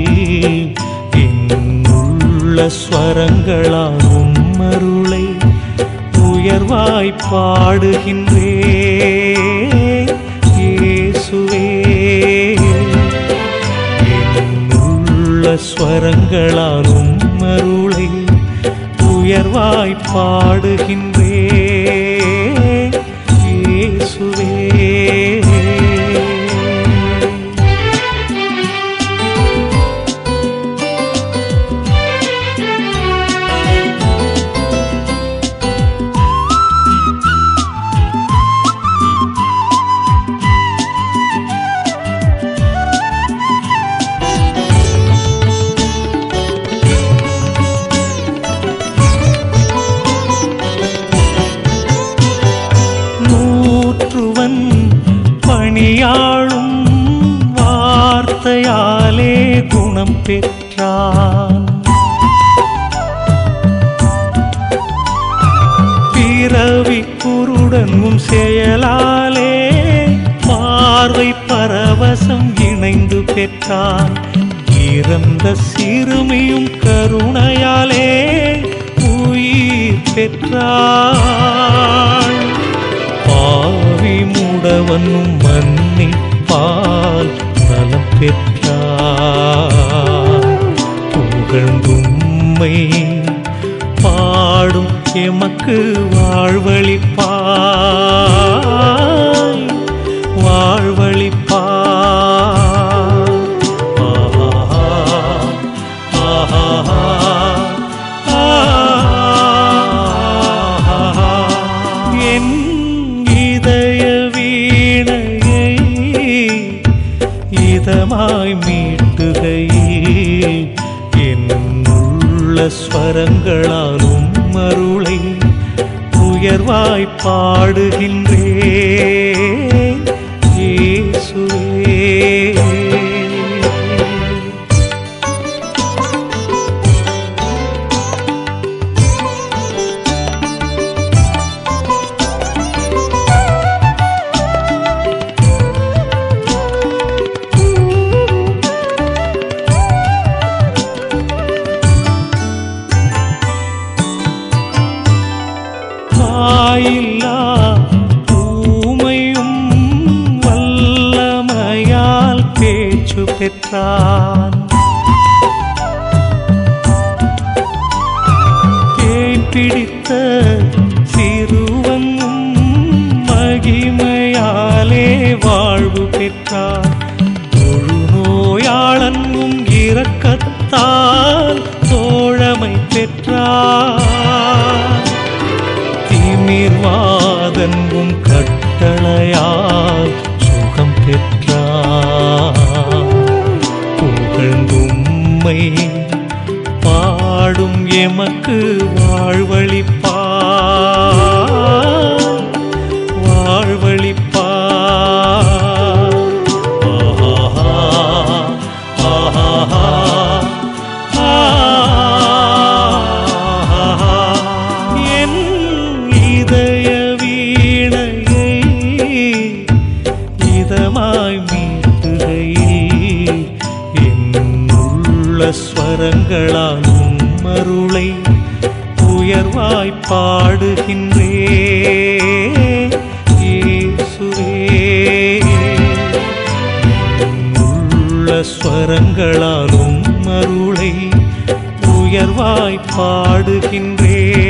என்னுள்ள ஸ்வரங்களாலும் அருளை உயர்வாய் பாடுகின்றே இயேசுவே என்னுள்ள ஸ்வரங்களாலும் அருளை உயர்வாய் பாடுகின்றே இயேசுவே நூற்றுவன் பணியாளும் வார்த்தையாலே குணம் பெற்றான் பிறவி குருடனும் செயலாலே பார்வை பரவசம் இணைந்து பெற்றான் இறந்த சிறுமியும் கருணையாலே உயிர் பெற்றாள் பாவி மூடவனும் மன்னிப்பால் நலம் பெற்றார் புகழ்ந்தும்மை பாடும் எமக்கு வாழ்வழிப்பாய் வாழ்வழிப்பாய் ஆஹா ஆஹா ஆஹா என் இதய வீணையை இதமாய் மீட்டுகையில் என்னுள்ள ஸ்வரங்களாலும் அருளை உயர்வாய் பாடுகின்றே இயேசுவே வாயில்லா ஊமையும் வல்லமையால் பேச்சு பெற்றான் பேய் பிடித்த சிறுவனும் மகிமையாலே வாழ்வு பெற்றான் முழு நோயாளனும் இரக்கத்தால் தோழமை பெற்றான் திமிர்வாதன்பும் கட்டளையால் சுகம் பெற்றார் புகழ்ந்தும்மை பாடும் எமக்கு வாழ்வழிப்பார் வாழ்வழிப்பார் ஆஹா ஆஹா ஆஹா என் இதய வீணையை இதமாய் மீட்டுகையில் என்னுள்ள ஸ்வரங்களாலும் அருளை உயர்வாய் பாடுகின்றே இயேசுவே உள்ள ஸ்வரங்களாலும் அருளை உயர்வாய் பாடுகின்றே